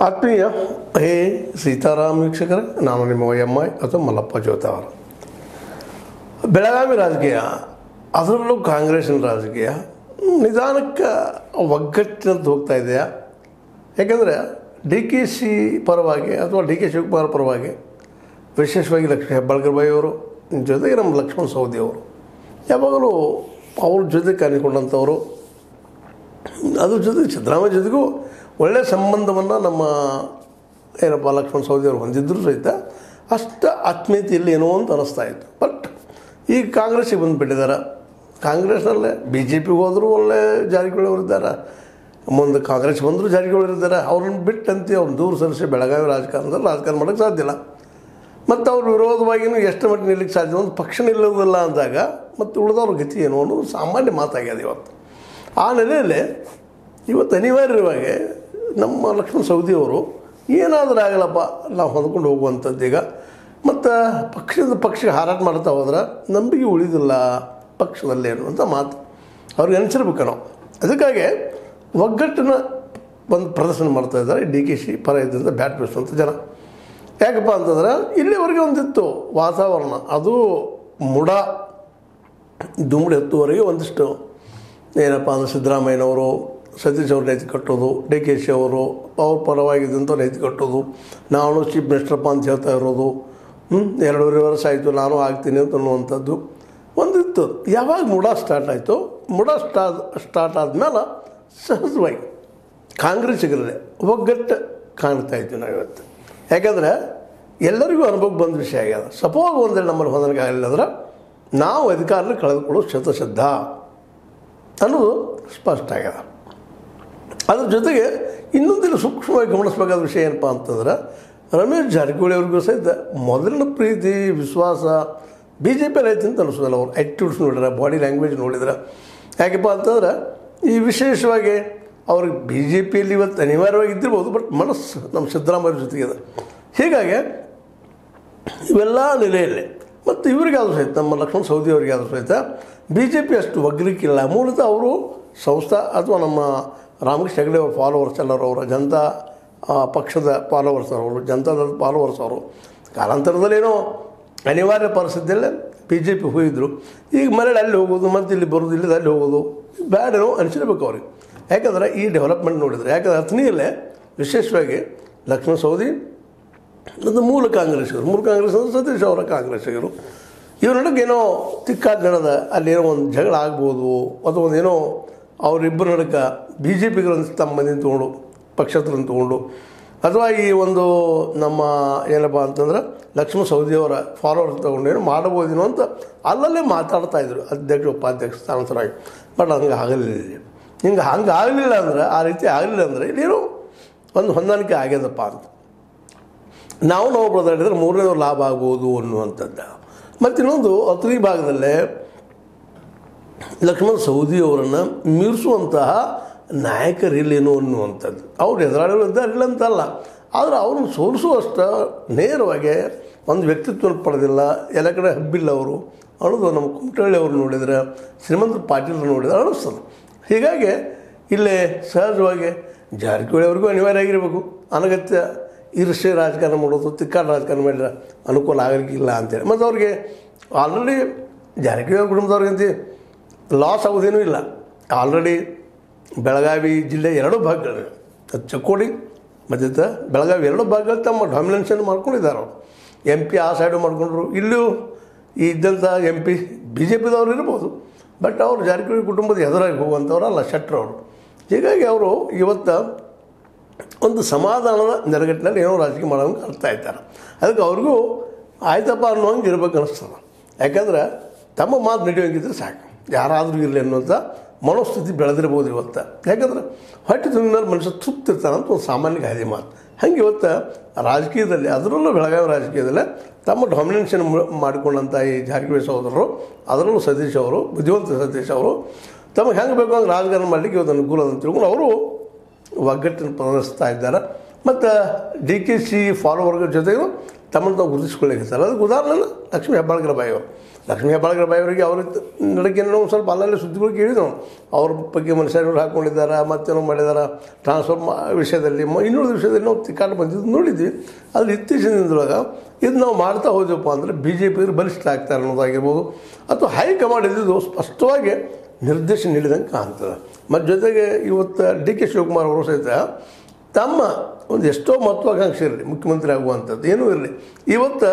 ಆತ್ಮೀಯ ಹೇ ಸೀತಾರಾಮ್ ವೀಕ್ಷಕರೇ ನಾನು ನಿಮ್ಮ ಎಮ್ ಐ ಅಥವಾ ಮಲ್ಲಪ್ಪ ಜ್ಯೋತಿ ಅವರು ಬೆಳಗಾವಿ ರಾಜಕೀಯ ಅದರಲ್ಲೂ ಕಾಂಗ್ರೆಸ್ಸಿನ ರಾಜಕೀಯ ನಿಧಾನಕ್ಕೆ ಒಗ್ಗಟ್ಟಿನಂತ ಹೋಗ್ತಾ ಇದೆಯಾ ಯಾಕೆಂದರೆ ಡಿ ಕೆ ಸಿ ಪರವಾಗಿ ಅಥವಾ ಡಿ ಕೆ ಶಿವಕುಮಾರ್ ಪರವಾಗಿ ವಿಶೇಷವಾಗಿ ಲಕ್ಷ್ಮೀ ಹೆಬ್ಬಾಳ್ಕರ್ ಬಾಯಿ ಅವರು ಜೊತೆಗೆ ನಮ್ಮ ಲಕ್ಷ್ಮಣ ಸವದಿ ಅವರು ಯಾವಾಗಲೂ ಅವ್ರ ಜೊತೆ ಕಾಣಿಕೊಂಡಂಥವರು ಅದ್ರ ಜೊತೆಗೆ ಸಿದ್ದರಾಮಯ್ಯ ಜೊತೆಗೂ ಒಳ್ಳೆಯ ಸಂಬಂಧವನ್ನು ನಮ್ಮ ಏನಪ್ಪ ಲಕ್ಷ್ಮಣ ಸವದಿ ಅವರು ಹೊಂದಿದ್ದರೂ ಸಹಿತ ಅಷ್ಟು ಆತ್ಮೀಯತೆಯಲ್ಲಿ ಏನೋ ಅಂತ ಅನ್ನಿಸ್ತಾ ಇತ್ತು ಬಟ್ ಈಗ ಕಾಂಗ್ರೆಸ್ಸಿಗೆ ಬಂದುಬಿಟ್ಟಿದ್ದಾರೆ ಕಾಂಗ್ರೆಸ್ನಲ್ಲೇ ಬಿ ಜೆ ಪಿಗೆ ಹೋದರೂ ಒಳ್ಳೆ ಜಾರಕಿಹೊಳಿ ಅವರಿದ್ದಾರೆ ಮುಂದೆ ಕಾಂಗ್ರೆಸ್ ಬಂದರೂ ಜಾರಕಿಹೊಳಿ ಇದ್ದಾರೆ ಅವ್ರನ್ನ ಬಿಟ್ಟಂತೆ ಅವ್ರನ್ನ ದೂರ ಸರಿಸಿ ಬೆಳಗಾವಿ ರಾಜಕಾರಣದಲ್ಲಿ ರಾಜಕಾರಣ ಮಾಡೋಕ್ಕೆ ಸಾಧ್ಯ ಇಲ್ಲ ಮತ್ತು ಅವ್ರ ವಿರೋಧವಾಗಿಯೂ ಎಷ್ಟು ಮಟ್ಟಿಗೆ ನಿಲ್ಲಕ್ಕೆ ಸಾಧ್ಯ ಒಂದು ಪಕ್ಷ ನಿಲ್ಲೋದಿಲ್ಲ ಅಂದಾಗ ಮತ್ತು ಉಳಿದವ್ರ ಗತಿ ಏನು ಅನ್ನೋದು ಸಾಮಾನ್ಯ ಮಾತಾಗ್ಯದ ಇವತ್ತು ಆ ನೆಲೆಯಲ್ಲಿ ಇವತ್ತು ಅನಿವಾರ್ಯವಾಗಿ ನಮ್ಮ ಲಕ್ಷ್ಮಣ ಸವದಿಯವರು ಏನಾದರೂ ಆಗಲ್ಲಪ್ಪ ನಾವು ಹೊಂದ್ಕೊಂಡು ಹೋಗುವಂಥದ್ದು ಈಗ ಮತ್ತು ಪಕ್ಷದ ಪಕ್ಷಕ್ಕೆ ಹಾರಾಟ ಮಾಡ್ತಾ ಹೋದ್ರೆ ನಂಬಿಕೆ ಉಳಿದಿಲ್ಲ ಪಕ್ಷದಲ್ಲಿ ಅನ್ನುವಂಥ ಮಾತು ಅವ್ರಿಗೆ ಅನಿಸಿರ್ಬೇಕು ನಾವು ಅದಕ್ಕಾಗಿ ಒಗ್ಗಟ್ಟನ್ನು ಒಂದು ಪ್ರದರ್ಶನ ಮಾಡ್ತಾ ಇದ್ದಾರೆ ಡಿ ಕೆ ಶಿ ಪರ ಇದ್ದಂಥ ಬ್ಯಾಟ್ ಬೀಸುವಂಥ ಜನ ಯಾಕಪ್ಪ ಅಂತಂದ್ರೆ ಇಲ್ಲಿವರೆಗೆ ಒಂದಿತ್ತು ವಾತಾವರಣ ಅದು ಮುಡ ದುಮ್ಮಿಡಿ ಹತ್ತುವರೆಗೆ ಒಂದಿಷ್ಟು ಏನಪ್ಪ ಅಂದ್ರೆ ಸಿದ್ದರಾಮಯ್ಯನವರು ಸತೀಶ್ ಅವ್ರ ನೈತಿ ಕಟ್ಟೋದು ಡಿ ಕೆ ಶಿ ಅವರು ಅವ್ರ ಪರವಾಗಿದ್ದಂಥ ನೈತಿ ಕಟ್ಟೋದು ನಾನು ಚೀಫ್ ಮಿನಿಸ್ಟರ್ಪ್ಪ ಅಂತ ಹೇಳ್ತಾ ಇರೋದು ಹ್ಮ್, ಎರಡೂವರೆ ವರ್ಷ ಆಯಿತು ನಾನು ಆಗ್ತೀನಿ ಅಂತ ಅನ್ನುವಂಥದ್ದು ಒಂದಿತ್ತು ಯಾವಾಗ ಮುಡ ಸ್ಟಾರ್ಟ್ ಆಯಿತು ಮುಡ ಸ್ಟಾ ಸ್ಟಾರ್ಟ್ ಆದಮೇಲೆ ಸಹಜವಾಗಿ ಕಾಂಗ್ರೆಸ್ಸಿಗರಲ್ಲೇ ಒಗ್ಗಟ್ಟು ಕಾಣ್ತಾ ಇದ್ವಿ ನಾವು ಇವತ್ತು ಯಾಕಂದರೆ ಎಲ್ಲರಿಗೂ ಅನುಭವಕ್ಕೆ ಬಂದ ವಿಷಯ ಆಗ್ಯದ ಸಪೋಸ್ ಒಂದೇ ನಮ್ಮಲ್ಲಿ ಹೊಂದಾಣಿಕೆ ಆಗಲಿಲ್ಲ ಅಂದ್ರೆ ನಾವು ಅಧಿಕಾರನ ಕಳೆದುಕೊಳ್ಳೋದು ಶತಸಿದ್ಧ ಅನ್ನೋದು ಸ್ಪಷ್ಟ ಆಗ್ಯದ ಅದ್ರ ಜೊತೆಗೆ ಇನ್ನೊಂದಿಲ್ಲ ಸೂಕ್ಷ್ಮವಾಗಿ ಗಮನಿಸಬೇಕಾದ ವಿಷಯ ಏನಪ್ಪ ಅಂತಂದ್ರೆ ರಮೇಶ್ ಜಾರಕಿಹೊಳಿ ಅವ್ರಿಗೂ ಸಹಿತ ಮೊದಲಿನ ಪ್ರೀತಿ ವಿಶ್ವಾಸ ಬಿ ಜೆ ಪಿಯಲ್ಲಿ ಐತಿ ಅಂತ ಅನಿಸೋದಿಲ್ಲ ಅವ್ರು ಆ್ಯಕ್ಟಿವಿಟೀಸ್ ನೋಡಿದ್ರೆ ಬಾಡಿ ಲ್ಯಾಂಗ್ವೇಜ್ ನೋಡಿದ್ರೆ ಯಾಕಪ್ಪ ಅಂತಂದ್ರೆ ಈ ವಿಶೇಷವಾಗಿ ಅವ್ರಿಗೆ ಬಿ ಜೆ ಪಿಯಲ್ಲಿ ಇವತ್ತು ಅನಿವಾರ್ಯವಾಗಿ ಇದ್ದಿರ್ಬೋದು ಬಟ್ ಮನಸ್ಸು ನಮ್ಮ ಸಿದ್ದರಾಮಯ್ಯ ಜೊತೆಗಿದೆ ಹೀಗಾಗಿ ಇವೆಲ್ಲ ನೆಲೆಯಲ್ಲಿ ಮತ್ತು ಇವರಿಗಾದ್ರೂ ಸಹಿತ ನಮ್ಮ ಲಕ್ಷ್ಮಣ ಸವದಿ ಅವರಿಗಾದ್ರೂ ಸಹಿತ ಬಿ ಜೆ ಪಿ ಅಷ್ಟು ಒಗ್ಗರಿಕಿಲ್ಲ ಮೂಲತಃ ಅವರು ಸಂಸ್ಥಾ ಅಥವಾ ನಮ್ಮ ರಾಮಕೃಷ್ಣ ಹೆಗಡೆ ಅವ್ರ ಫಾಲೋವರ್ಸ್ ಎಲ್ಲರೂ ಅವರ ಜನತಾ ಆ, ಪಕ್ಷದ ಫಾಲೋವರ್ಸ್ ಅವರು ಜನತಾದಳ ಫಾಲೋವರ್ಸ್ ಅವರು ಕಾಲಾಂತರದಲ್ಲೇನೋ ಅನಿವಾರ್ಯ ಪರಿಸ್ಥಿತಿಯಲ್ಲೇ ಬಿ ಜೆ ಪಿ ಹೋಗಿದ್ರು ಈಗ ಮರಳಿ ಅಲ್ಲಿ ಹೋಗೋದು ಮತ್ತು ಇಲ್ಲಿ ಬರೋದು ಇಲ್ಲಿ ಅಲ್ಲಿ ಹೋಗೋದು ಬ್ಯಾಡೇನೋ ಅನಿಸಿರ್ಬೇಕು ಅವ್ರಿಗೆ ಯಾಕಂದ್ರೆ ಈ ಡೆವಲಪ್ಮೆಂಟ್ ನೋಡಿದ್ರೆ ಯಾಕಂದ್ರೆ ಅಥಣಿಯಲ್ಲೇ ವಿಶೇಷವಾಗಿ ಲಕ್ಷ್ಮಣ ಸವದಿ ಅದು ಮೂಲ ಕಾಂಗ್ರೆಸ್ಸಿಗರು ಮೂಲ ಕಾಂಗ್ರೆಸ್ ಅಂದ್ರೆ ಸತೀಶ್ ಅವರ ಕಾಂಗ್ರೆಸ್ಸಿಗರು ಇವ್ರ ನಡುವೆ ಏನೋ ತಿಕ್ಕಾಟ ನಡೆದ ಅಲ್ಲೇನೋ ಒಂದು ಜಗಳ ಆಗ್ಬೋದು ಅಥವಾ ಒಂದು ಏನೋ ಅವರಿಬ್ಬರ ನಡುಕ ಬಿ ಜೆ ಪಿಗರನ್ನು ತಮ್ಮ ಮಂದಿನ ತೊಗೊಂಡು ಪಕ್ಷತ್ರನ್ನು ತೊಗೊಂಡು ಅಥವಾ ಈ ಒಂದು ನಮ್ಮ ಏನಪ್ಪ ಅಂತಂದ್ರೆ ಲಕ್ಷ್ಮಣ ಸವದಿಯವರ ಫಾಲೋವರ್ಸ್ ತೊಗೊಂಡು ಏನೋ ಮಾಡಬಹುದೇನೋ ಅಂತ ಅಲ್ಲಲ್ಲೇ ಮಾತಾಡ್ತಾ ಇದ್ರು ಅಧ್ಯಕ್ಷ ಉಪಾಧ್ಯಕ್ಷ ಸ್ಥಾನಸರಾಗಿ ಬಟ್ ಹಂಗೆ ಆಗಲಿಲ್ಲ ಇಲ್ಲಿ. ಹಿಂಗೆ ಹಂಗೆ ಆಗಲಿಲ್ಲ ಅಂದ್ರೆ ಆ ರೀತಿ ಆಗಲಿಲ್ಲ ಅಂದರೆ ಇಲ್ಲೇನೋ ಒಂದು ಹೊಂದಾಣಿಕೆ ಆಗ್ಯದಪ್ಪ ಅಂತ ನಾವು ನಾವು ಬದಲಾಡಿದ್ರೆ ಮೂರನೇದು ಲಾಭ ಆಗ್ಬೋದು ಅನ್ನುವಂಥದ್ದು ಮತ್ತು ಇನ್ನೊಂದು ಅತನಿ ಭಾಗದಲ್ಲೇ ಲಕ್ಷ್ಮಣ ಸೌದಿಯವರನ್ನು ಮೀರಿಸುವಂತಹ ನಾಯಕರಿಲ್ಲೇನು ಅನ್ನುವಂಥದ್ದು ಅವ್ರು ಎದುರಾಳಿಗಳು ಇದ್ದಾರಿಲ್ಲ ಅಂತಲ್ಲ ಆದರೆ ಅವ್ರನ್ನ ಸೋಲಿಸುವಷ್ಟು ನೇರವಾಗಿ ಒಂದು ವ್ಯಕ್ತಿತ್ವ ಪಡೆದಿಲ್ಲ ಎಲ್ಲ ಕಡೆ ಹಬ್ಬಿಲ್ಲ ಅವರು ಅನ್ನೋದು ನಮ್ಮ ಕುಮಟಳ್ಳಿ ಅವರು ನೋಡಿದರೆ ಶ್ರೀಮಂತ ಪಾಟೀಲ್ ನೋಡಿದ್ರೆ ಅನ್ನಿಸ್ತದೆ ಹೀಗಾಗಿ ಇಲ್ಲೇ ಸಹಜವಾಗಿ ಜಾರಕಿಹೊಳಿ ಅವ್ರಿಗೂ ಅನಿವಾರ್ಯ ಆಗಿರಬೇಕು ಅನಗತ್ಯ ಈರ್ಷ್ಯ ರಾಜಕಾರಣ ಮಾಡೋದು ತಿಕ್ಕಾಟ ರಾಜಕಾರಣ ಮಾಡಿದ್ರೆ ಅನುಕೂಲ ಆಗಲಿಕ್ಕಿಲ್ಲ ಅಂತೇಳಿ ಮತ್ತು ಅವ್ರಿಗೆ ಆಲ್ರೆಡಿ ಜಾರಕಿಹೊಳಿ ಕುಟುಂಬದವ್ರಿಗಂತ ಲಾಸ್ ಆಗೋದೇನೂ ಇಲ್ಲ ಆಲ್ರೆಡಿ ಬೆಳಗಾವಿ ಜಿಲ್ಲೆ ಎರಡು ಭಾಗಗಳು ಅದು ಚಕ್ಕೋಡಿ ಮತ್ತು ಬೆಳಗಾವಿ ಎರಡು ಭಾಗಗಳು ತಮ್ಮ ಡಾಮಿನೆನ್ಷನ್ ಮಾಡ್ಕೊಂಡಿದ್ದಾರೆ ಅವರು ಎಂ ಪಿ ಆ ಸೈಡು ಮಾಡ್ಕೊಂಡ್ರು ಇಲ್ಲೂ ಈ ಇದ್ದಂಥ ಎಂ ಪಿ ಬಿ ಜೆ ಪಿದವ್ರು ಇರ್ಬೋದು ಬಟ್ ಅವರು ಜಾರಕಿಹೊಳಿ ಕುಟುಂಬದ ಎದುರಾಗಿ ಹೋಗುವಂಥವ್ರಲ್ಲ ಶೆಟ್ರ್ ಅವರು ಹೀಗಾಗಿ ಅವರು ಇವತ್ತು ಒಂದು ಸಮಾಧಾನದ ನೆಲೆಗಟ್ಟಿನಲ್ಲಿ ಏನೋ ರಾಜಕೀಯ ಮಾಡೋಂಗೆ ಕಲ್ತಾ ಇದ್ದಾರೆ ಅದಕ್ಕೆ ಅವ್ರಿಗೂ ಆಯ್ತಪ್ಪ ಅನ್ನೋಂಗೆ ಇರ್ಬೇಕು ಅನಿಸ್ತದೆ ಯಾಕಂದ್ರೆ ತಮ್ಮ ಮಾತು ನಡೆಯೋಂಗಿದ್ರೆ ಸಾಕು ಯಾರಾದರೂ ಇರಲಿ ಅನ್ನುವಂಥ ಮನೋಸ್ಥಿತಿ ಬೆಳೆದಿರ್ಬೋದು ಇವತ್ತು ಯಾಕಂದ್ರೆ ಹೊಟ್ಟೆ ತುಂಬಿದ ಮನುಷ್ಯ ತೃಪ್ತಿರ್ತಾನೆ ಅಂತ ಒಂದು ಸಾಮಾನ್ಯ ಗಾದೆ ಮಾತು ಹಂಗೆ ಇವತ್ತು ರಾಜಕೀಯದಲ್ಲಿ ಅದರಲ್ಲೂ ಬೆಳಗಾವಿ ರಾಜಕೀಯದಲ್ಲೇ ತಮ್ಮ ಡಾಮಿನೇಷನ್ ಮಾಡಿಕೊಂಡಂಥ ಈ ಜಾರಕಿಹೊಳಿ ಸಹೋದರರು ಅದರಲ್ಲೂ ಸತೀಶ್ ಅವರು ಬುದ್ಧಿವಂತ ಸತೀಶ್ ಅವರು ತಮಗೆ ಹೆಂಗೆ ಬೇಕು ಹಂಗೆ ರಾಜಕಾರಣ ಮಾಡಲಿಕ್ಕೆ ಇವತ್ತು ಅನುಕೂಲ ಅಂತ ತಿಳ್ಕೊಂಡು ಅವರು ಒಗ್ಗಟ್ಟನ್ನು ಪ್ರದರ್ಶಿಸ್ತಾ ಇದ್ದಾರೆ ಮತ್ತು ಡಿ ಕೆ ಸಿ ಫಾಲೋವರ್ಗಳ ಜೊತೆಗೂ ತಮ್ಮನ್ನು ತಾವು ಗುರುತಿಸ್ಕೊಳ್ಳಿಕ್ಕೆ ಅದಕ್ಕೆ ಉದಾಹರಣೆ ಲಕ್ಷ್ಮೀ ಹೆಬ್ಬಾಳ್ಕರ ಬಾಯಿ ಅವರು ಲಕ್ಷ್ಮೀ ಹೆಬ್ಬಾಳ್ಕರ ಬಾಯಿ ಅವರಿಗೆ ಅವ್ರ ನಡಕೆನೋ ಒಂದು ಸ್ವಲ್ಪ ಅಲ್ಲಲ್ಲಿ ಸುದ್ದಿಗಳು ಕೇಳಿದವು ಅವ್ರ ಬಗ್ಗೆ ಮನುಷ್ಯರು ಹಾಕ್ಕೊಂಡಿದ್ದಾರೆ ಮತ್ತೇನೋ ಮಾಡಿದ್ದಾರೆ ಟ್ರಾನ್ಸ್ಫರ್ ಮಾ ವಿಷಯದಲ್ಲಿ ಮ- ಇನ್ನುಳಿದ ವಿಷಯದಲ್ಲಿ ನಾವು ತಿಕ್ಕಾಟ ಬಂದಿದ್ದು ನೋಡಿದ್ವಿ ಆದರೆ ಇತ್ತೀಚಿನ ದಿನದೊಳಗೆ ಇದು ನಾವು ಮಾಡ್ತಾ ಹೋದ್ವಪ್ಪ ಅಂದರೆ ಬಿ ಜೆ ಪಿ ಬಲಿಷ್ಠ ಆಗ್ತಾರೆ ಅನ್ನೋದಾಗಿರ್ಬೋದು ಅಥವಾ ಹೈಕಮಾಂಡ್ ಇದ್ದಿದ್ದು ಸ್ಪಷ್ಟವಾಗಿ ನಿರ್ದೇಶನ ನೀಡಿದಂಗೆ ಕಾಣ್ತದೆ ಮತ್ತು ಜೊತೆಗೆ ಇವತ್ತು ಡಿ ಕೆ ಶಿವಕುಮಾರ್ ಅವರು ಸಹಿತ ತಮ್ಮ ಒಂದು ಎಷ್ಟೋ ಮಹತ್ವಾಕಾಂಕ್ಷೆ ಇರಲಿ ಮುಖ್ಯಮಂತ್ರಿ ಆಗುವಂಥದ್ದು ಏನೂ ಇರಲಿ ಇವತ್ತು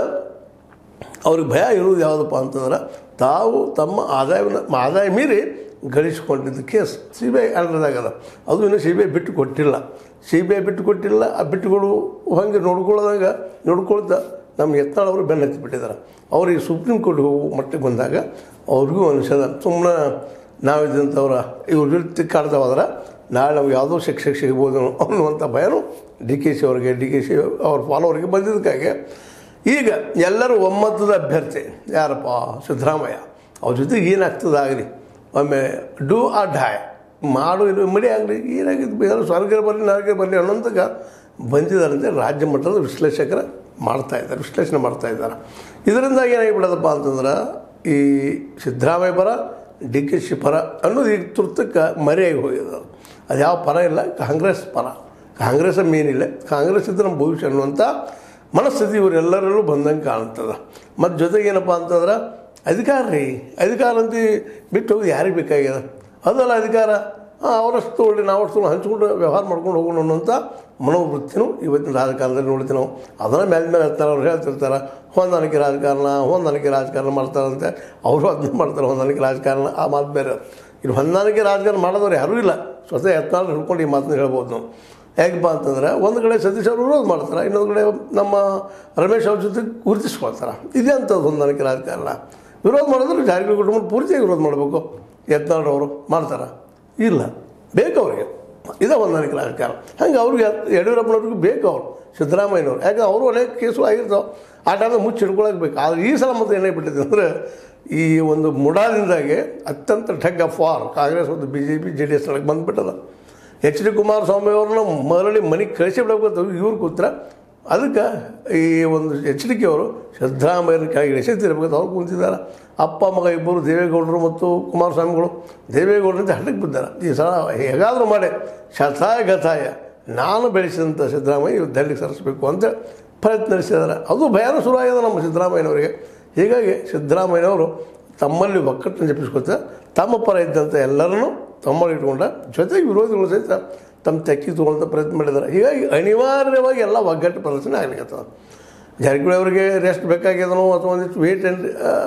ಅವ್ರಿಗೆ ಭಯ ಇರುವುದು ಯಾವುದಪ್ಪ ಅಂತಂದ್ರೆ ತಾವು ತಮ್ಮ ಆದಾಯವನ್ನು ಆದಾಯ ಮೀರಿ ಗಳಿಸಿಕೊಂಡಿದ್ದ ಕೇಸ್ ಸಿ ಬಿ ಐ ಅಂಡರ್ದಾಗದ ಅದು ಇನ್ನೂ ಸಿ ಬಿ ಐ ಬಿಟ್ಟು ಕೊಟ್ಟಿಲ್ಲ ಸಿ ಬಿ ಐ ಬಿಟ್ಟು ಕೊಟ್ಟಿಲ್ಲ ಆ ಬಿಟ್ಟುಗಳು ಹಂಗೆ ನೋಡ್ಕೊಳ್ಳೋದಾಗ ನೋಡ್ಕೊಳ್ತಾ ನಮ್ಮ ಯತ್ನಾಳ್ ಅವರು ಬೆನ್ನು ಹತ್ತಿ ಬಿಟ್ಟಿದ್ದಾರೆ ಅವ್ರಿಗೆ ಸುಪ್ರೀಂ ಕೋರ್ಟ್ಗೆ ಹೋಗೋ ಮಟ್ಟಿಗೆ ಬಂದಾಗ ಅವ್ರಿಗೂ ಅನಿಸದ ಸುಮ್ಮನೆ ನಾವಿದ್ದಂಥವ್ರ ಇವ್ರ ವಿರುದ್ಧ ತಿಕ್ಕಾಡ್ತಾ ಹೋದ್ರೆ ನಾಳೆ ನಾವು ಯಾವುದೋ ಶಿಕ್ಷೆ ಸಿಗ್ಬೋದು ಅನ್ನುವಂಥ ಭಯನೂ ಡಿ ಕೆ ಸಿ ಅವರಿಗೆ ಡಿ ಕೆ ಸಿ ಅವ್ರ ಫಾಲೋವರಿಗೆ ಬಂದಿದ್ದಕ್ಕಾಗಿ ಈಗ ಎಲ್ಲರೂ ಒಮ್ಮತದ ಅಭ್ಯರ್ಥಿ ಯಾರಪ್ಪ ಸಿದ್ದರಾಮಯ್ಯ ಅವ್ರ ಜೊತೆಗೆ ಏನಾಗ್ತದೆ ಆಗಲಿ ಒಮ್ಮೆ ಡೂ ಆ ಢಾಯ್ ಮಾಡು ಇದು ಮಡಿ ಆಗಲಿ ಏನಾಗಿದ್ದು ಬೇರೆ ಸ್ವರ್ಗ ಬರಲಿ ನರಕ ಬರಲಿ ಅನ್ನೋಂತಗ ಬಂದಿದ್ದಾರಂತೆ ರಾಜ್ಯ ಮಟ್ಟದ ವಿಶ್ಲೇಷಕರ ಮಾಡ್ತಾ ಇದ್ದಾರೆ ವಿಶ್ಲೇಷಣೆ ಮಾಡ್ತಾ ಇದ್ದಾರೆ ಇದರಿಂದ ಏನಾಗಿಬಿಡೋದಪ್ಪ ಅಂತಂದ್ರೆ ಈ ಸಿದ್ದರಾಮಯ್ಯ ಪರ ಡಿ ಕೆ ಶಿ ಪರ ಅನ್ನೋದು ಈಗ ತುರ್ತಕ್ಕೆ ಮರೆಯಾಗಿ ಹೋಗಿದೆ ಅದು ಯಾವ ಪರ ಇಲ್ಲ ಕಾಂಗ್ರೆಸ್ ಪರ ಕಾಂಗ್ರೆಸ್ ಮೇನಿಲ್ಲ ಕಾಂಗ್ರೆಸ್ ಇದ್ರೆ ನಮ್ಮ ಭವಿಷ್ಯ ಅನ್ನುವಂಥ ಮನಸ್ಥಿತಿ ಇವರೆಲ್ಲರಲ್ಲೂ ಬಂದಂಗೆ ಕಾಣ್ತದೆ ಮತ್ತು ಜೊತೆಗೆ ಏನಪ್ಪ ಅಂತಂದ್ರೆ ಅಧಿಕಾರ ರೀ ಅಧಿಕಾರ ಅಂತ ಬಿಟ್ಟು ಹೋಗಿ ಯಾರಿಗೆ ಬೇಕಾಗ್ಯದ ಅದಲ್ಲ ಅಧಿಕಾರ ಹಾಂ ಅವರಷ್ಟು ತೊಗೊಳ್ಳಿ ನಾವಷ್ಟು ತೊಗೊಂಡು ಹಂಚ್ಕೊಂಡು ವ್ಯವಹಾರ ಮಾಡ್ಕೊಂಡು ಹೋಗೋಣ ಅನ್ನೋಂಥ ಮನೋವೃತ್ತಿನೂ ಇವತ್ತಿನ ರಾಜಕಾರಣದಲ್ಲಿ ನೋಡ್ತೀವಿ ನಾವು ಅದನ್ನು ಮೇಲೆ ಮೇಲೆ ಹೇಳ್ತಾರೆ ಅವ್ರು ಹೇಳ್ತಿರ್ತಾರೆ ಹೊಂದಾಣಿಕೆ ರಾಜಕಾರಣ ಹೊಂದಾಣಿಕೆ ರಾಜಕಾರಣ ಮಾಡ್ತಾರಂತೆ ಅವರು ಅದನ್ನ ಮಾಡ್ತಾರೆ ಹೊಂದಾಣಿಕೆ ರಾಜಕಾರಣ ಆ ಮಾತು ಬೇರೆ ಇಲ್ಲಿ ಹೊಂದಾಣಿಕೆ ರಾಜಕಾರಣ ಮಾಡೋದವ್ರು ಯಾರೂ ಇಲ್ಲ ಸ್ವತಃ ಯತ್ನಾಳ್ ಹಿಡ್ಕೊಂಡು ಈ ಮಾತನ್ನ ಹೇಳ್ಬೋದು ನಾವು ಹೇಗಪ್ಪ ಅಂತಂದ್ರೆ ಒಂದು ಕಡೆ ಸತೀಶ್ ಅವರು ವಿರೋಧ ಮಾಡ್ತಾರೆ ಇನ್ನೊಂದು ಕಡೆ ನಮ್ಮ ರಮೇಶ್ ಅವ್ರ ಜೊತೆ ಗುರುತಿಸ್ಕೊಳ್ತಾರೆ ಇದೇ ಅಂಥದ್ದು ಹೊಂದಾಣಿಕೆ ರಾಜಕಾರಣ ವಿರೋಧ ಮಾಡಿದ್ರೆ ಜಾರಿಗೆ ಕುಟುಂಬ ಪೂರ್ತಿಯಾಗಿ ವಿರೋಧ ಮಾಡಬೇಕು ಯತ್ನಾಳ್ ಮಾಡ್ತಾರೆ ಇಲ್ಲ ಬೇಕು ಅವ್ರಿಗೆ ಇದೇ ಹೊಂದಾಣಿಕೆ ರಾಜಕಾರಣ ಹಂಗೆ ಅವ್ರಿಗೆ ಯಡಿಯೂರಪ್ಪನವ್ರಿಗೂ ಬೇಕು ಅವ್ರು ಸಿದ್ದರಾಮಯ್ಯನವ್ರು ಯಾಕಂದ್ರೆ ಅವರು ಅನೇಕ ಕೇಸು ಆಗಿರ್ತಾವೆ ಆ ಟೈಮ್ದಾಗ ಮುಚ್ಚಿ ಹಿಡ್ಕೊಳಕ್ಕೆ ಬೇಕು ಆದರೆ ಈ ಸಲ ಮತ್ತೆ ಏನಾಗ್ಬಿಟ್ಟಿದೆ ಅಂದರೆ ಈ ಒಂದು ಮುಡಾದಿಂದಾಗೆ ಅತ್ಯಂತ ಠಗ್ ಆಫ್ ವಾರ್ ಕಾಂಗ್ರೆಸ್ ಮತ್ತು B J P J D S ಒಳಗೆ ಬಂದುಬಿಟ್ಟದ ಎಚ್ ಡಿ ಕುಮಾರಸ್ವಾಮಿ ಅವ್ರನ್ನ ಮರಳಿ ಮನೆಗೆ ಕಳಿಸಿ ಬಿಡಬೇಕು ಇವ್ರು ಕೂತ್ರ ಅದಕ್ಕೆ ಈ ಒಂದು ಎಚ್ ಡಿ ಕೆ ಅವರು ಸಿದ್ದರಾಮಯ್ಯನ ಕೆಳಗೆ ಎಸೆತಿರ್ಬೇಕು ಅವ್ರು ಕುಂತಿದ್ದಾರೆ ಅಪ್ಪ ಮಗ ಇಬ್ಬರು ದೇವೇಗೌಡರು ಮತ್ತು ಕುಮಾರಸ್ವಾಮಿಗಳು ದೇವೇಗೌಡರಿಂದ ಹಠಕ್ಕೆ ಬಿದ್ದಾರೆ ಈ ಸಲ ಹೇಗಾದರೂ ಮಾಡಿ ಶತಾಯ ಗತಾಯ ನಾನು ಬೆಳೆಸಿದಂಥ ಸಿದ್ದರಾಮಯ್ಯ ಇವ್ರು ದಂಡಿಗೆ ಸರಿಸಬೇಕು ಅಂತ ಪ್ರಯತ್ನ ನಡೆಸಿದ್ದಾರೆ ಅದು ಭಯಾನ ಶುರುವಾಗಿದೆ ನಮ್ಮ ಸಿದ್ದರಾಮಯ್ಯನವರಿಗೆ ಹೀಗಾಗಿ ಸಿದ್ದರಾಮಯ್ಯನವರು ತಮ್ಮಲ್ಲಿ ಒಕ್ಕಟ್ಟನ್ನು ಜಪಿಸ್ಕೊತ ತಮ್ಮ ಪರ ಇದ್ದಂಥ ಎಲ್ಲರನ್ನೂ ತಮ್ಮಲ್ಲಿ ಇಟ್ಕೊಂಡ ಜೊತೆಗೆ ವಿರೋಧಿಗಳು ಸಹಿತ ತಮ್ಮ ತೆಕ್ಕಿ ತೊಗೊಳ್ಳೋಂಥ ಪ್ರಯತ್ನ ಮಾಡಿದ್ದಾರೆ ಹೀಗಾಗಿ ಅನಿವಾರ್ಯವಾಗಿ ಎಲ್ಲ ಒಗ್ಗಟ್ಟು ಪ್ರದರ್ಶನ ಆಗ್ಲಿಕ್ಕತ್ತದ ಜಾರಕಿಹೊಳಿ ಅವರಿಗೆ ರೆಸ್ಟ್ ಬೇಕಾಗ್ಯದನೋ ಅಥವಾ ಒಂದಿಷ್ಟು wait and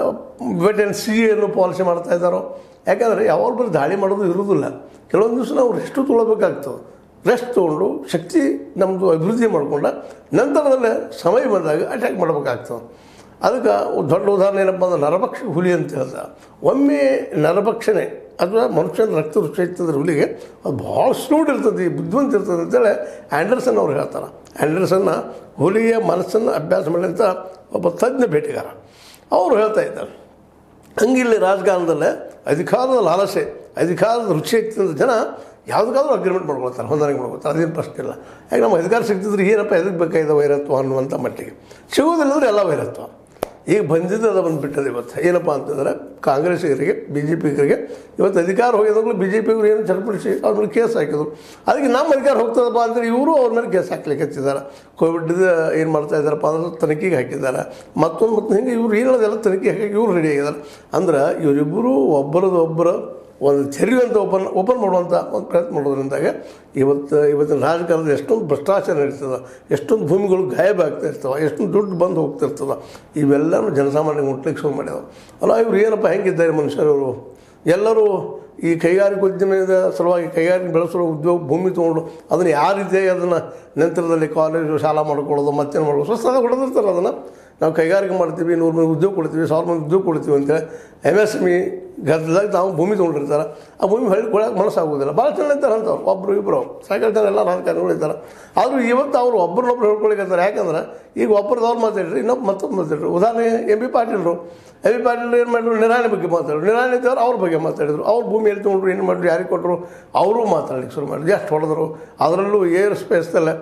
wait and see ಅನ್ನೋ ಪಾಲಿಸಿ ಮಾಡ್ತಾ ಇದ್ದಾರೋ ಯಾಕಂದರೆ ಯಾವಾಗ ಬರೀ ದಾಳಿ ಮಾಡೋದು ಇರೋದಿಲ್ಲ ಕೆಲವೊಂದು ದಿವಸ ನಾವು ರೆಸ್ಟು ತೊಗೊಳ್ಬೇಕಾಗ್ತದೆ ರೆಸ್ಟ್ ತೊಗೊಂಡು ಶಕ್ತಿ ನಮ್ಮದು ಅಭಿವೃದ್ಧಿ ಮಾಡ್ಕೊಂಡ ನಂತರದಲ್ಲೇ ಸಮಯ ಬಂದಾಗ ಅಟ್ಯಾಕ್ ಮಾಡ್ಬೇಕಾಗ್ತದೆ ಅದಕ್ಕೆ ದೊಡ್ಡ ಉದಾಹರಣೆ ಏನಪ್ಪ ಅಂದ್ರೆ ನರಭಕ್ಷ ಹುಲಿ ಅಂತ ಹೇಳ್ದ ಒಮ್ಮೆ ನರಭಕ್ಷಣೆ ಅಥವಾ ಮನುಷ್ಯನ ರಕ್ತ ರುಚಿ ಇರ್ತದ್ರೆ ಹುಲಿಗೆ ಅದು ಭಾಳ ಸ್ಲೂಡ್ ಇರ್ತದೆ ಬುದ್ಧಿವಂತ ಇರ್ತದೆ ಅಂತೇಳಿ ಆ್ಯಂಡರ್ಸನ್ ಅವ್ರು ಹೇಳ್ತಾರೆ ಆ್ಯಂಡರ್ಸನ್ನ ಹುಲಿಯ ಮನಸ್ಸನ್ನು ಅಭ್ಯಾಸ ಮಾಡಿದಂಥ ಒಬ್ಬ ತಜ್ಞ ಭೇಟಿಗಾರ ಅವರು ಹೇಳ್ತಾ ಇದ್ದಾರೆ ಹಂಗಿಲ್ಲಿ ರಾಜಕಾರಣದಲ್ಲೇ ಅಧಿಕಾರದ ಲಾಲಸೆ ಅಧಿಕಾರದ ರುಚಿ ಇತ್ತಿದ ಜನ ಯಾವುದಕ್ಕಾದ್ರೂ ಅಗ್ರಿಮೆಂಟ್ ಮಾಡ್ಕೊಳ್ತಾರೆ ಹೊಂದಾಣಿಕೆ ಮಾಡ್ಕೊಳ್ತಾರೆ ಅದೇನು ಪ್ರಶ್ನೆ ಇಲ್ಲ ಯಾಕೆ ನಮ್ಮ ಅಧಿಕಾರ ಸಿಗ್ತಿದ್ರೆ ಏನಪ್ಪ ಎದಕ್ಕೆ ಬೇಕಾಗಿದೆ ವೈರತ್ವ ಅನ್ನುವಂಥ ಮಟ್ಟಿಗೆ ಸಿಗೋದಿಲ್ಲ ಅಂದ್ರೆ ಎಲ್ಲ ವೈರತ್ವ ಈಗ ಬಂದಿದ್ದು ಅದು ಬಂದುಬಿಟ್ಟದೆ ಇವತ್ತು ಏನಪ್ಪ ಅಂತಂದ್ರೆ ಕಾಂಗ್ರೆಸ್ಸಿಗರಿಗೆ ಬಿ ಜೆ ಪಿಗರಿಗೆ ಇವತ್ತು ಅಧಿಕಾರ ಹೋಗಿದಾಗಲೂ ಬಿ ಜೆ ಪಿಗರು ಏನು ಚರ್ಪಡಿಸಿ ಅವ್ರ ಮೇಲೆ ಕೇಸ್ ಹಾಕಿದ್ರು ಅದಕ್ಕೆ ನಮ್ಮ ಅಧಿಕಾರ ಹೋಗ್ತದಪ್ಪ ಅಂದರೆ ಇವರು ಅವ್ರ ಮೇಲೆ ಕೇಸ್ ಹಾಕ್ಲಿಕ್ಕೆ ಹಚ್ಚಿದ್ದಾರೆ ಕೋವಿಡ್ ಏನು ಮಾಡ್ತಾ ಇದ್ದಾರಪ್ಪ ಅಂದ್ರೆ ತನಿಖೆಗೆ ಹಾಕಿದ್ದಾರೆ ಮತ್ತೊಂದು ಮತ್ತು ಹಿಂಗೆ ಇವ್ರು ಏನು ಹೇಳೋದೆಲ್ಲ ತನಿಖೆ ಹಾಕಿ ಇವ್ರು ರೆಡಿ ಆಗಿದ್ದಾರೆ ಅಂದ್ರೆ ಇವರಿಬ್ಬರು ಒಬ್ಬರದ್ದು ಒಬ್ಬರು ಒಂದು ತೆರಿಗೆ ಅಂತ ಓಪನ್ ಓಪನ್ ಮಾಡುವಂಥ ಒಂದು ಪ್ರಯತ್ನ ಮಾಡೋದ್ರಿಂದಾಗೆ ಇವತ್ತು ಇವತ್ತಿನ ರಾಜಕಾರಣದ ಎಷ್ಟೊಂದು ಭ್ರಷ್ಟಾಚಾರ ನಡೀತದೆ ಎಷ್ಟೊಂದು ಭೂಮಿಗಳು ಗಾಯಬ ಆಗ್ತಾ ಇರ್ತವೆ ಎಷ್ಟೊಂದು ದುಡ್ಡು ಬಂದು ಹೋಗ್ತಿರ್ತದೆ ಇವೆಲ್ಲನೂ ಜನಸಾಮಾನ್ಯರಿಗೆ ಮುಟ್ಲಿಕ್ಕೆ ಶುರು ಮಾಡ್ಯಾವ ಅಲ್ಲ ಇವ್ರು ಏನಪ್ಪ ಹೆಂಗಿದ್ದಾರೆ ಮನುಷ್ಯರವರು ಎಲ್ಲರೂ ಈ ಕೈಗಾರಿಕೋದ್ಯಮದ ಸಲುವಾಗಿ ಕೈಗಾರಿಕೆ ಬೆಳೆಸೋ ಉದ್ಯೋಗ ಭೂಮಿ ತೊಗೊಂಡು ಅದನ್ನು ಯಾವ ರೀತಿಯಾಗಿ ಅದನ್ನು ನಂತರದಲ್ಲಿ ಕಾಲೇಜು ಶಾಲಾ ಮಾಡ್ಕೊಳ್ಳೋದು ಮತ್ತೇನು ಮಾಡೋದು ಸ್ವಸ್ಥದ ಹೊಡೆದಿರ್ತಾರೆ ಅದನ್ನು ನಾವು ಕೈಗಾರಿಕೆ ಮಾಡ್ತೀವಿ ನೂರು ಮಂದಿ ಉದ್ಯೋಗ ಕೊಡ್ತೀವಿ ಸಾವಿರ ಮಂದಿ ಉದ್ಯೋಗ ಕೊಡ್ತೀವಿ ಅಂತೇಳಿ ಎಮ್ ಎಸ್ ಎಮ್ ಇ ಗದ್ದದಾಗ ನಾವು ಭೂಮಿ ತೊಗೊಂಡಿರ್ತಾರೆ ಆ ಭೂಮಿ ಹೊಳ್ಳಿ ಕೊಡೋಕೆ ಮನಸ್ಸಾಗೋದಿಲ್ಲ ಭಾಳ ಜನ ಇರ್ತಾರೆ ಅಂಥವ್ರು ಒಬ್ಬರು ಇಬ್ಬರು ಸಾಕಷ್ಟು ಜನ ಎಲ್ಲ ರಾಜಕಾರಣಿಗಳು ಇದ್ದಾರೆ ಆದರೂ ಇವತ್ತು ಅವರು ಒಬ್ಬರನ್ನೊಬ್ರು ಹೇಳ್ಕೊಳಿಕತ್ತಾರೆ ಯಾಕಂದ್ರೆ ಈಗ ಒಬ್ಬರದವ್ರು ಮಾತಾಡ್ರಿ ಇನ್ನೊಬ್ಬ ಮತ್ತೊಬ್ಬರು ಮಾತಾಡ್ರಿ ಉದಾಹರಣೆ ಎಂ ಬಿ ಪಾಟೀಲ್ರು ಎಂ ಬಿ ಪಾಟೀಲ್ ಏನು ಮಾಡಿದ್ರು ನಿರಾಣಿ ಬಗ್ಗೆ ಮಾತಾಡಿದ್ರು ನಿರಾಣಿ ಇದ್ದವ್ರು ಅವ್ರ ಬಗ್ಗೆ ಮಾತಾಡಿದ್ರು ಅವ್ರ ಭೂಮಿ ಎಲ್ಲಿ ತೊಗೊಂಡ್ರು ಏನು ಮಾಡಿದ್ರು ಯಾರಿಗೆ ಕೊಟ್ಟರು ಅವರು ಮಾತಾಡ್ಲಿಕ್ಕೆ ಶುರು ಮಾಡಿದ್ರು ಎಷ್ಟು ಹೊಡೆದ್ರು ಅದರಲ್ಲೂ ಏರ್ ಸ್ಪೇಸ್ದಲ್ಲೇ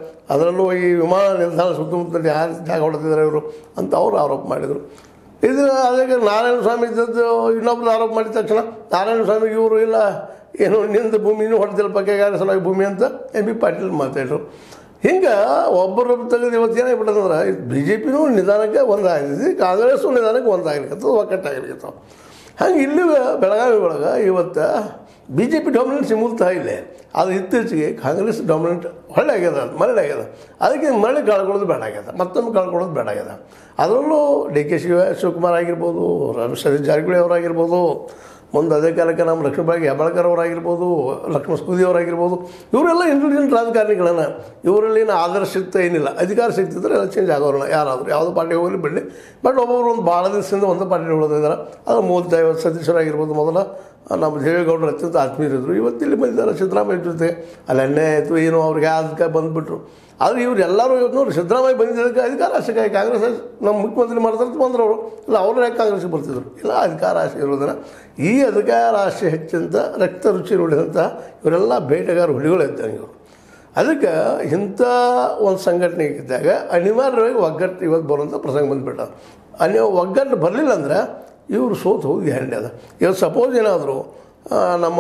ಅದರಲ್ಲೂ ಈ ವಿಮಾನ ನಿಲ್ದಾಣ ಸುತ್ತಮುತ್ತಲು ಯಾರು ಜಾಗ ಹೊಡೆದಿದ್ದಾರೆ ಇವರು ಅಂತ ಅವರು ಆರೋಪ ಮಾಡಿದರು ಇದು ಅದಕ್ಕೆ ನಾರಾಯಣ ಸ್ವಾಮಿ ಇದ್ದದ್ದು ಇನ್ನೊಬ್ರು ಆರೋಪ ಮಾಡಿದ ತಕ್ಷಣ ನಾರಾಯಣ ಸ್ವಾಮಿಗೆ ಇವರು ಇಲ್ಲ ಏನು ನಿಂದ ಭೂಮಿನೂ ಹೊಡೆದಿಲ್ಲ ಬಗ್ಗೆ ಸಲುವಾಗಿ ಭೂಮಿ ಅಂತ ಎಂ ಬಿ ಪಾಟೀಲ್ ಮಾತಾಡಿದ್ರು ಹಿಂಗೆ ಒಬ್ಬರೊಬ್ಬರು ತೆಗೆದು ಇವತ್ತು ಏನಾಗ್ಬಿಟ್ಟದಂದ್ರೆ ಬಿ ಜೆ ಪಿನೂ ನಿಧಾನಕ್ಕೆ ಒಂದಾಗಿದೆ ಕಾಂಗ್ರೆಸ್ಸು ನಿಧಾನಕ್ಕೆ ಒಂದಾಗ್ಲಿಕ್ಕೆ ಒಕ್ಕಟ್ಟಾಗ್ಲಿಕ್ಕೆ ಹಂಗೆ ಇಲ್ಲಿ ಬೆಳಗಾವಿ ಒಳಗೆ ಇವತ್ತು ಬಿ ಜೆ ಪಿ ಡಾಮಿನೆನ್ಸ್ ಮೂಲತಃ ಇಲ್ಲೇ ಅದು ಇತ್ತೀಚೆಗೆ ಕಾಂಗ್ರೆಸ್ ಡಾಮಿನೆಂಟ್ ಹೊಳ್ಳೆ ಆಗ್ಯದ ಅದು ಮರಳಿ ಆಗ್ಯದ ಅದಕ್ಕೆ ಮರಳಿ ಕಳ್ಕೊಳ್ಳೋದು ಬೇಡ ಆಗ್ಯದ ಮತ್ತೊಮ್ಮೆ ಕಳ್ಕೊಳ್ಳೋದು ಬೇಡ ಆಗ್ಯದ ಅದರಲ್ಲೂ ಡಿ ಕೆ ಶಿವ ಶಿವಕುಮಾರ್ ಆಗಿರ್ಬೋದು ರಮೇಶ್ ಸತೀಶ್ ಜಾರಕಿಹೊಳಿ ಅವರಾಗಿರ್ಬೋದು ಮುಂದೆ ಅದೇ ಕಾಲಕ್ಕೆ ನಮ್ಮ ಲಕ್ಷ್ಮೀಬಾಯಿ ಹೆಬ್ಬಾಳ್ಕರ್ ಅವರಾಗಿರ್ಬೋದು ಲಕ್ಷ್ಮಣ ಸೂದಿ ಅವರಾಗಿರ್ಬೋದು ಇವರೆಲ್ಲ ಇಂಟೆಲಿಜೆಂಟ್ ರಾಜಕಾರಣಿಗಳನ್ನ ಇವರಲ್ಲಿ ಏನು ಆದರ್ಶಕ್ತ ಏನಿಲ್ಲ ಅಧಿಕಾರ ಸಿಗ್ತಿದ್ರೆ ಎಲ್ಲ ಚೇಂಜ್ ಆಗೋರಲ್ಲ ಯಾರಾದರೂ ಯಾವುದೋ ಪಾರ್ಟಿ ಹೋಗಲಿ ಬಿಡಲಿ ಬಟ್ ಒಬ್ಬೊಬ್ರು ಒಂದು ಭಾಳ ದಿವಸದಿಂದ ಒಂದು ಪಾರ್ಟಿ ಉಳಿದಿದ್ದಾರೆ ಅದು ಮೂವತ್ತು ಐವತ್ತು ಸತೀಶ್ವರಾಗಿರ್ಬೋದು ಮೊದಲ ನಮ್ಮ ದೇವೇಗೌಡರು ಅತ್ಯಂತ ಆತ್ಮೀಯರಿದ್ದರು ಇವತ್ತು ಇಲ್ಲಿ ಬಂದಿದ್ದಾರೆ ಸಿದ್ದರಾಮಯ್ಯ ಜೊತೆ ಅಲ್ಲಿ ಎಣ್ಣೆ ಆಯಿತು ಏನೋ ಅವ್ರಿಗೆ ಅದಕ್ಕೆ ಬಂದುಬಿಟ್ರು ಆದರೆ ಇವ್ರು ಎಲ್ಲರೂ ಇವತ್ತು ನೋಡಿ ಸಿದ್ದರಾಮಯ್ಯ ಬಂದಿದ್ದಕ್ಕೆ ಅಧಿಕಾರ ಆಸೆಗಾಗಿ ಕಾಂಗ್ರೆಸ್ ನಮ್ಮ ಮುಖ್ಯಮಂತ್ರಿ ಮಾಡ್ತಾರೆ ಬಂದ್ರು ಅವರು ಇಲ್ಲ ಅವರು ಯಾಕೆ ಕಾಂಗ್ರೆಸ್ಗೆ ಬರ್ತಿದ್ರು ಇಲ್ಲ ಅಧಿಕಾರ ಆಸೆ ಇರೋದನ್ನ ಈ ಅಧಿಕಾರ ಆಸೆ ಹೆಚ್ಚಂತ ರಕ್ತ ರುಚಿ ನೋಡಿದಂಥ ಇವರೆಲ್ಲ ಬೇಟೆಗಾರ ಹುಲಿಗಳು ಇದ್ದಂಗೆ ಇವರು ಅದಕ್ಕೆ ಇಂಥ ಒಂದು ಸಂಘಟನೆ ಇದ್ದಾಗ ಅನಿವಾರ್ಯವಾಗಿ ಒಗ್ಗಟ್ಟು ಇವತ್ತು ಬರುವಂಥ ಪ್ರಸಂಗ ಬಂದುಬಿಟ್ಟ ಅಲ್ಲಿ ಒಗ್ಗಟ್ಟು ಬರಲಿಲ್ಲ ಅಂದ್ರೆ ಇವರು ಸೋತು ಹೋಗಿ ಗ್ಯಾರಂಟಿ ಅದ ಇವತ್ತು ಸಪೋಸ್ ಏನಾದರೂ ನಮ್ಮ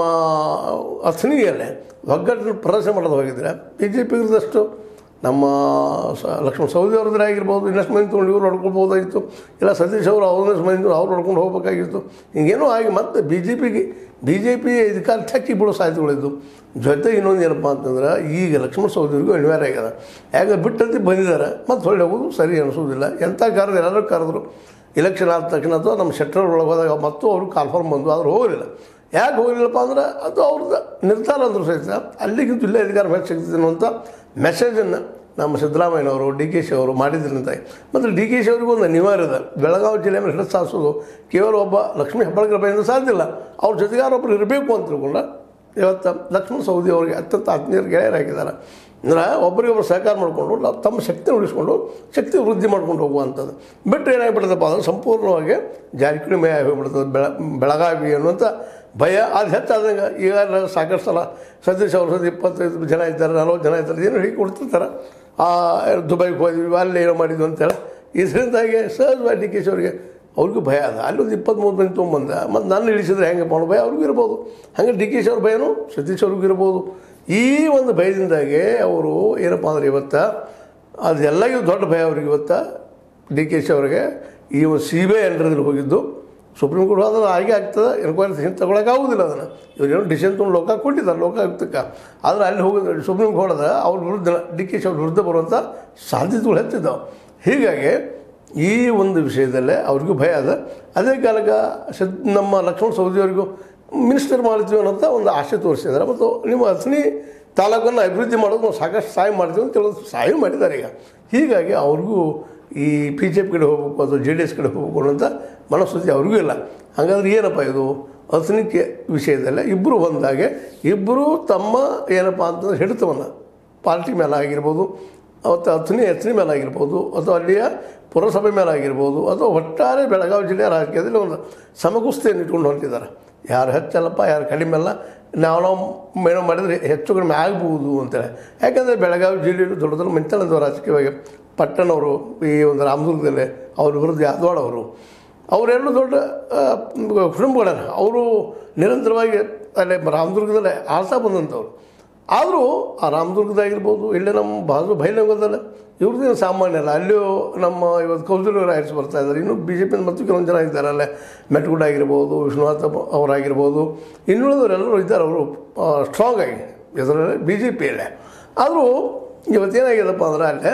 ಅಥಣಿಯಲ್ಲೇ ಒಗ್ಗಟ್ಟನ್ನು ಪ್ರದರ್ಶನ ಮಾಡೋದು ಹೋಗಿದ್ರೆ ಬಿ ಜೆ ಪಿಗಿದ್ದಷ್ಟು ನಮ್ಮ ಸ ಲಕ್ಷ್ಮಣ ಸೌದಿ ಅವ್ರದ್ರೆ ಆಗಿರ್ಬೋದು ಇನ್ನಷ್ಟು ಮಂದಿ ತೊಗೊಂಡು ಇವ್ರು ಹೊಡ್ಕೊಳ್ಬೋದಾಗಿತ್ತು ಇಲ್ಲ ಸತೀಶ್ ಅವರು ಅವ್ರನ್ನಷ್ಟು ಮಂದಿ ಅವ್ರು ಹೊಡ್ಕೊಂಡು ಹೋಗ್ಬೇಕಾಗಿತ್ತು ಹಿಂಗೇನೋ ಆಗಿ ಮತ್ತೆ ಬಿ ಜೆ ಪಿಗೆ ಬಿ ಜೆ ಪಿ ಅಧಿಕಾರ ಚಕ್ಕಿ ಬಿಡೋ ಸಾಧ್ಯತೆಗಳಿದ್ದು ಜೊತೆಗೆ ಇನ್ನೊಂದು ಏನಪ್ಪ ಅಂತಂದ್ರೆ ಈಗ ಲಕ್ಷ್ಮಣ ಸೌದಿಯವ್ರಿಗೂ ಅನಿವಾರ್ಯ ಆಗ್ಯದ ಯಾಕೆ ಬಿಟ್ಟಂತೆ ಬಂದಿದ್ದಾರೆ ಮತ್ತು ಹೊಳ್ಳಿ ಹೋಗೋದು ಸರಿ ಅನಿಸೋದಿಲ್ಲ ಎಂಥ ಕರೆದು ಎಲ್ಲರೂ ಕರೆದ್ರು ಇಲೆಕ್ಷನ್ ಆದ ತಕ್ಷಣ ಅಥವಾ ನಮ್ಮ ಶೆಟ್ಟರ್ ಒಳಗೆ ಹೋದಾಗ ಮತ್ತು ಅವರು ಕಾಲ್ಫಾರ್ಮ್ ಬಂದು ಆದ್ರೆ ಹೋಗಲಿಲ್ಲ ಯಾಕೆ ಹೋಗಲಿಲ್ಲಪ್ಪ ಅಂದ್ರೆ ಅದು ಅವ್ರದ್ದು ನಿರ್ಧಾರ ಅಂದರೂ ಸಹಿತ ಅಲ್ಲಿಗಿಂತ ಇಲ್ಲೇ ಅಧಿಕಾರ ಮೇಲೆ ಸಿಗ್ತದೆ ಅನ್ನುವಂಥ ಮೆಸೇಜನ್ನು ನಮ್ಮ ಸಿದ್ದರಾಮಯ್ಯನವರು ಡಿ ಕೆ ಶಿ ಅವರು ಮಾಡಿದ್ರಿಂದ ಮತ್ತು ಡಿ ಕೆ ಶಿ ಅವ್ರಿಗೂ ಒಂದು ಅನಿವಾರ್ಯ ಇದೆ ಬೆಳಗಾವಿ ಜಿಲ್ಲೆ ಮೇಲೆ ಹಿಡಿದು ಸಾಧಿಸೋದು ಕೇವಲ ಒಬ್ಬ ಲಕ್ಷ್ಮೀ ಹೆಬ್ಬಾಳ್ಕರ್ ಬೈಯಿಂದ ಸಾಧ್ಯ ಇಲ್ಲ ಅವ್ರ ಜೊತೆಗೆ ಯಾರೊಬ್ಬರು ಇರಬೇಕು ಅಂತ ತಿಳ್ಕೊಂಡ ಇವತ್ತು ಲಕ್ಷ್ಮಣ ಸೌದಿ ಅವರಿಗೆ ಅತ್ಯಂತ ಆತ್ಮೀಯರು ಗೆಳೆಯರಾಗಿದ್ದಾರೆ ಅಂದ್ರೆ ಒಬ್ಬರಿಗೊಬ್ಬರು ಸಹಕಾರ ಮಾಡಿಕೊಂಡು ನಾವು ತಮ್ಮ ಶಕ್ತಿ ಉಳಿಸ್ಕೊಂಡು ಶಕ್ತಿ ವೃದ್ಧಿ ಮಾಡ್ಕೊಂಡು ಹೋಗುವಂಥದ್ದು ಬಿಟ್ಟರೆ ಏನಾಗ್ಬಿಡ್ತಪ್ಪ ಅಂದ್ರೆ ಸಂಪೂರ್ಣವಾಗಿ ಜಾರಕಿಹೊಳಿ ಮಯ ಹೋಗ್ಬಿಡ್ತದೆ ಬೆಳ ಬೆಳಗಾವಿ ಅನ್ನುವಂಥ ಭಯ ಅದು ಹೆಚ್ಚಾದಂಗೆ ಈಗ ಸಾಕಷ್ಟು ಸಲ ಸತೀಶ್ ಅವರು ಸದ ಇಪ್ಪತ್ತೈದು ಜನ ಇದ್ದಾರೆ ನಲ್ವತ್ತು ಜನ ಇದ್ದಾರೆ ಏನು ಹೀಗೆ ಕೊಡ್ತಿರ್ತಾರೆ ಆ ದುಬೈಗೆ ಹೋದ್ವಿ ಅಲ್ಲಿ ಏನೋ ಮಾಡಿದ್ವಿ ಅಂತೇಳಿ ಇದರಿಂದಾಗಿ ಸಹಜವಾಗಿ ಡಿ ಕೆ ಶಿ ಅವರಿಗೆ ಅವ್ರಿಗೂ ಭಯ ಅದ ಅಲ್ಲೊಂದು ಇಪ್ಪತ್ತ್ಮೂರು ಮಂದಿ ತೊಗೊಂಬಂದ ಮತ್ತು ನಾನು ಇಳಿಸಿದ್ರೆ ಹೆಂಗೆ ಮಾಡೋ ಭಯ ಅವ್ರಿಗೂ ಇರ್ಬೋದು ಹಾಗೆ ಡಿ ಕೆ ಶಿ ಅವ್ರ ಭಯನೂ ಸತೀಶ್ ಅವ್ರಿಗೂ ಇರ್ಬೋದು ಈ ಒಂದು ಭಯದಿಂದಾಗೆ ಅವರು ಏನಪ್ಪ ಅಂದ್ರೆ ಇವತ್ತು ಅದೆಲ್ಲರಿಗೂ ದೊಡ್ಡ ಭಯ ಅವ್ರಿಗೆ ಇವತ್ತು ಡಿ ಕೆ ಶಿ ಅವರಿಗೆ ಈ ಒಂದು ಸಿ ಬಿ ಐ ಅಂಡರ್ದಲ್ಲಿ ಹೋಗಿದ್ದು ಸುಪ್ರೀಂ ಕೋರ್ಟ್ ಹೋದ್ರೆ ಹಾಗೆ ಆಗ್ತದೆ ಎನ್ಕ್ವೈರಿ ಹಿಂದೆ ತಗೊಳಕ್ಕಾಗೋದಿಲ್ಲ ಅದನ್ನು ಇವ್ರೇನು ಡಿಸಿಷನ್ ತೊಗೊಂಡು ಲೋಕ ಕೊಟ್ಟಿದ್ದಾರೆ ಲೋಕಾಯುಕ್ತಕ್ಕೆ ಆದರೆ ಅಲ್ಲಿ ಹೋಗಿದ್ರೆ ಸುಪ್ರೀಂ ಕೋರ್ಟ್ ಅದ ಅವ್ರ ವಿರುದ್ಧ ಡಿ ಕೆ ಶಿ ಅವ್ರ ವಿರುದ್ಧ ಬರುವಂಥ ಸಾಧ್ಯತೆಗಳು ಹೆಚ್ಚಿದ್ದಾವೆ ಹೀಗಾಗಿ ಈ ಒಂದು ವಿಷಯದಲ್ಲೇ ಅವ್ರಿಗೂ ಭಯ ಅದ ಅದೇ ಕಾಲಕ್ಕೆ ಸಿದ್ ನಮ್ಮ ಲಕ್ಷ್ಮಣ ಸೌದಿಯವರಿಗೂ ಮಿನಿಸ್ಟರ್ ಮಾಡ್ತೀವಿ ಅನ್ನೋಂಥ ಒಂದು ಆಸೆ ತೋರಿಸಿದ್ದಾರೆ ಮತ್ತು ನಿಮ್ಮ ಅಥಣಿ ತಾಲೂಕನ್ನು ಅಭಿವೃದ್ಧಿ ಮಾಡೋದು ನಾವು ಸಾಕಷ್ಟು ಸಹಾಯ ಮಾಡ್ತೀವಿ ಅಂತ ಕೆಲವೊಂದು ಸಹಾಯ ಮಾಡಿದ್ದಾರೆ ಈಗ ಹೀಗಾಗಿ ಅವ್ರಿಗೂ ಈ ಬಿ ಜೆ ಪಿ ಕಡೆ ಹೋಗ್ಬೇಕು ಅಥವಾ ಜೆ ಡಿ ಎಸ್ ಕಡೆ ಹೋಗ್ಬೇಕು ಅನ್ನೋಂಥ ಮನಸ್ಥಿತಿ ಅವ್ರಿಗೂ ಇಲ್ಲ ಹಾಗಾದ್ರೆ ಏನಪ್ಪ ಇದು ಅಥಣಿಕೆ ವಿಷಯದಲ್ಲೇ ಇಬ್ಬರು ಬಂದಾಗೆ ಇಬ್ಬರು ತಮ್ಮ ಏನಪ್ಪ ಅಂತಂದ್ರೆ ಹಿಡಿತವನ್ನು ಪಾರ್ಟಿ ಮೇಲೆ ಆಗಿರ್ಬೋದು ಅವತ್ತು ಅಥಣಿ ಅಥಣಿ ಮೇಲೆ ಆಗಿರ್ಬೋದು ಅಥವಾ ಅಲ್ಲಿಯ ಪುರಸಭೆ ಮೇಲೆ ಆಗಿರ್ಬೋದು ಅಥವಾ ಒಟ್ಟಾರೆ ಬೆಳಗಾವಿ ಜಿಲ್ಲೆಯ ರಾಜಕೀಯದಲ್ಲಿ ಒಂದು ಸಮಕುಸ್ತಿಯನ್ನು ಇಟ್ಕೊಂಡು ಹೊಂಟಿದ್ದಾರೆ ಯಾರು ಹೆಚ್ಚಲ್ಲಪ್ಪ ಯಾರು ಕಡಿಮೆ ಅಲ್ಲ ನಾವು ನಾವು ಏನೋ ಮಾಡಿದರೆ ಹೆಚ್ಚು ಕಡಿಮೆ ಆಗ್ಬೋದು ಅಂತೇಳಿ ಯಾಕಂದರೆ ಬೆಳಗಾವಿ ಜಿಲ್ಲೆಯಲ್ಲಿ ದೊಡ್ಡ ದೊಡ್ಡ ಮಿಂಚಳದ ರಾಜಕೀಯವಾಗಿ ಪಟ್ಟಣವರು ಈ ಒಂದು ರಾಮದುರ್ಗದಲ್ಲಿ ಅವ್ರ ವಿರುದ್ಧ ಯಾದವಾಡ ಅವರು ಅವರೆಲ್ಲೂ ದೊಡ್ಡ ಆ, ಕುಟುಂಬಗಳನ್ನ ಅವರು ನಿರಂತರವಾಗಿ ಅಲ್ಲೇ ರಾಮದುರ್ಗದಲ್ಲೇ ಆಳ್ತಾ ಬಂದಂಥವ್ರು ಆದರೂ ಆ ರಾಮದುರ್ಗದಾಗಿರ್ಬೋದು ಇಲ್ಲೇ ನಮ್ಮ ಬಾಜು ಬೈಲಂಗದಲ್ಲ ಇವ್ರದ್ದೇನು ಸಾಮಾನ್ಯ ಅಲ್ಲ ಅಲ್ಲಿಯೂ ನಮ್ಮ ಇವತ್ತು ಕೌಸಲ್ಯವರು ಆಯ್ತು ಬರ್ತಾ ಇದ್ದಾರೆ ಇನ್ನೂ ಬಿ ಜೆ ಪಿ ಮತ್ತು ಕೆಲವೊಂದು ಜನ ಇದ್ದಾರೆ ಅಲ್ಲೇ ಮೆಟ್ಗುಡ್ ಆಗಿರ್ಬೋದು ವಿಶ್ವನಾಥ ಅವರಾಗಿರ್ಬೋದು ಇನ್ನುಳಿದವರೆಲ್ಲರೂ ಇದ್ದಾರೆ ಅವರು ಸ್ಟ್ರಾಂಗ್ ಆಗಿ ಇದರಲ್ಲಿ ಬಿ ಜೆ ಪಿಯಲ್ಲೇ ಆದರೂ ಇವತ್ತೇನಾಗಿದೆಪ್ಪ ಅಂದ್ರೆ ಅಲ್ಲೇ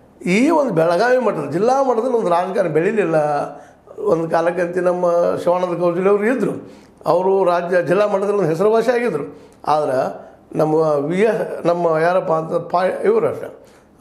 ಈ ಒಂದು ಬೆಳಗಾವಿ ಮಟ್ಟದ ಜಿಲ್ಲಾ ಮಟ್ಟದಲ್ಲಿ ಒಂದು ರಾಜಕಾರಣ ಬೆಳೀಲಿಲ್ಲ ಒಂದು ಕಾಲಕ್ಕಂತ ನಮ್ಮ ಶಿವಾನಂದ ಕೌಜಲಿ ಅವರು ಇದ್ದರು ಅವರು ರಾಜ್ಯ ಜಿಲ್ಲಾ ಮಟ್ಟದಲ್ಲಿ ಒಂದು ಹೆಸರುವಾಸಿ ಆಗಿದ್ದರು ಆದ್ರೆ ನಮ್ಮ ವಿ ಎಸ್ ನಮ್ಮ ಯಾರಪ್ಪ ಅಂತ ಪಾ ಇವರು ಅಷ್ಟೇ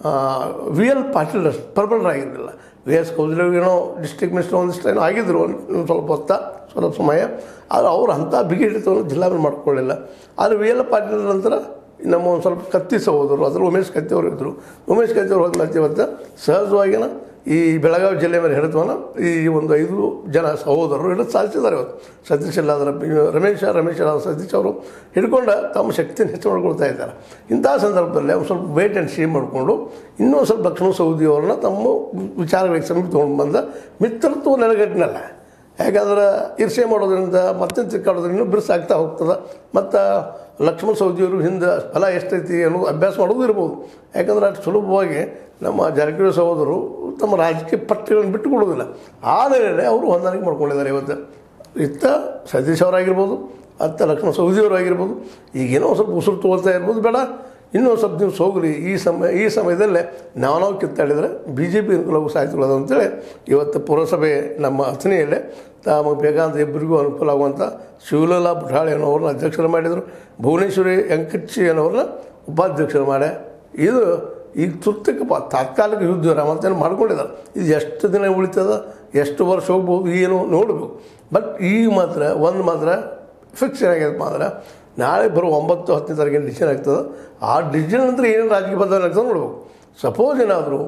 ವಿ ಎಲ್ ಪಾಟೀಲ್ ಅಷ್ಟು ಪ್ರಬಲರಾಗಿರಲಿಲ್ಲ ವಿ ಎಸ್ ಕೌಜಲಿಗೇನೋ ಡಿಸ್ಟ್ರಿಕ್ಟ್ ಮಿನಿಸ್ಟರ್ ಒಂದಿಷ್ಟು ಏನೋ ಆಗಿದ್ದರು ಒಂದು ಒಂದು ಸ್ವಲ್ಪ ಹೊತ್ತ ಸ್ವಲ್ಪ ಸಮಯ ಆದರೆ ಅವ್ರು ಅಂಥ ಬಿಗಿ ಹಿಡಿತವನ್ನು ಜಿಲ್ಲಾ ಮೇಲೆ ಮಾಡ್ಕೊಳ್ಳಿಲ್ಲ ಆದರೆ ವಿ ಎಲ್ ಪಾಟೀಲ್ ನಂತರ ನಮ್ಮ ಒಂದು ಸ್ವಲ್ಪ ಕತ್ತಿ ಸಹೋದರು ಅದ್ರ ಉಮೇಶ್ ಕತ್ತಿ ಅವರು ಇದ್ದರು ಉಮೇಶ್ ಕತ್ತಿ ಅವರು ಹೋದ ಇವತ್ತು ಸಹಜವಾಗಿನ ಈ ಬೆಳಗಾವಿ ಜಿಲ್ಲೆ ಮೇಲೆ ಹಿಡಿತವನ್ನ ಈ ಒಂದು ಐದು ಜನ ಸಹೋದರರು ಹಿಡಿದು ಸಾಧಿಸಿದ್ದಾರೆ ಇವತ್ತು ಸತೀಶ್ ಇಲ್ಲಾದ್ರೆ ರಮೇಶ ರಮೇಶ್ ಇಲ್ಲಾದ್ರೆ ಸತೀಶ್ ಅವರು ಹಿಡ್ಕೊಂಡು ತಮ್ಮ ಶಕ್ತಿಯನ್ನು ಹೆಚ್ಚು ಮಾಡ್ಕೊಳ್ತಾ ಇದ್ದಾರೆ ಇಂಥ ಸಂದರ್ಭದಲ್ಲಿ ಒಂದು ಸ್ವಲ್ಪ ವೇಟ್ ಆ್ಯಂಡ್ ಸೀ ಮಾಡಿಕೊಂಡು ಇನ್ನೂ ಸ್ವಲ್ಪ ಲಕ್ಷ್ಮಣ ಸೌದಿ ಅವ್ರನ್ನ ತಮ್ಮ ವಿಚಾರಗಳಿಗೆ ಸಮೀಪ ತೊಗೊಂಡು ಬಂದ ಮಿತ್ರತ್ವ ನೆಲೆಗಟ್ಟಿನಲ್ಲ ಯಾಕಂದ್ರೆ ಇರ್ಸೆ ಮಾಡೋದ್ರಿಂದ ಮತ್ತೆ ತಿಕ್ಕಾಡೋದ್ರಿಂದ ಇನ್ನೂ ಬಿರುಸಾಗ್ತಾ ಹೋಗ್ತದೆ ಮತ್ತು ಲಕ್ಷ್ಮಣ ಸೌದಿಯವರು ಹಿಂದೆ ಫಲ ಎಷ್ಟೈತಿ ಅನ್ನೋದು ಅಭ್ಯಾಸ ಮಾಡೋದು ಇರ್ಬೋದು ಯಾಕಂದ್ರೆ ಅಷ್ಟು ಸುಲಭವಾಗಿ ನಮ್ಮ ಜಾರಕಿಹೊಳಿ ಸಹೋದರರು ತಮ್ಮ ರಾಜಕೀಯ ಪಟ್ಟಗಳನ್ನು ಬಿಟ್ಟು ಕೊಡೋದಿಲ್ಲ ಆ ನೆಲೆಯಲ್ಲಿ ಅವರು ಹೊಂದಾಣಿಕೆ ಮಾಡ್ಕೊಂಡಿದ್ದಾರೆ ಇವತ್ತು ಇತ್ತ ಸತೀಶ್ ಅವರಾಗಿರ್ಬೋದು ಅತ್ತ ಲಕ್ಷ್ಮಣ ಸೌದಿಯವರಾಗಿರ್ಬೋದು ಈಗೇನೋ ಸ್ವಲ್ಪ ಉಸಿರು ತಗೊಳ್ತಾ ಇರ್ಬೋದು ಬೇಡ ಇನ್ನೂ ಸ್ವಲ್ಪ ದಿವಸ ಹೋಗ್ರಿ ಈ ಸಮಯ ಈ ಸಮಯದಲ್ಲೇ ನಾವು ನಾವು ಕಿತ್ತಾಡಿದರೆ ಬಿ ಜೆ ಪಿ ಅನುಕೂಲವೂ ಸಾಹಿತ್ಯಗಳದು ಅಂತೇಳಿ ಇವತ್ತು ಪುರಸಭೆ ನಮ್ಮ ಅಥಣಿಯಲ್ಲೇ ತಮಗೆ ಬೇಕಾದಂಥ ಇಬ್ಬರಿಗೂ ಅನುಕೂಲ ಆಗುವಂಥ ಶಿವಲಲಾ ಬುಠಾಳಿ ಅನ್ನೋರನ್ನ ಅಧ್ಯಕ್ಷರು ಮಾಡಿದರು ಭುವನೇಶ್ವರಿ ವೆಂಕಚ್ಚಿ ಅನ್ನೋರನ್ನ ಉಪಾಧ್ಯಕ್ಷರು ಮಾಡಿ ಇದು ಈಗ ತುರ್ತಕ್ಕೆ ಪ ತಾತ್ಕಾಲಿಕ ಯುದ್ಧ ರಾಮಂತೇನು ಮಾಡ್ಕೊಂಡಿದ್ದಾರೆ ಇದು ಎಷ್ಟು ದಿನ ಉಳಿತದ ಎಷ್ಟು ವರ್ಷ ಹೋಗ್ಬೋದು ಏನು ನೋಡಬೇಕು ಬಟ್ ಈಗ ಮಾತ್ರ ಒಂದು ಮಾತ್ರ ಫಿಕ್ಸ್ ಏನಾಗಿದೆ ಮಾತ್ರ ನಾಳೆ ಬರೋ ಒಂಬತ್ತು ಹತ್ತನೇ ತಾರೀಕಿನ ಡಿಸಿಷನ್ ಆಗ್ತದೆ ಆ ಡಿಸಿಷನ್ ನಂತರ ಏನೇನು ರಾಜಕೀಯ ಬದಲಾವಣೆ ಆಗ್ತದೆ ನೋಡ್ಬೇಕು ಸಪೋಸ್ ಏನಾದರೂ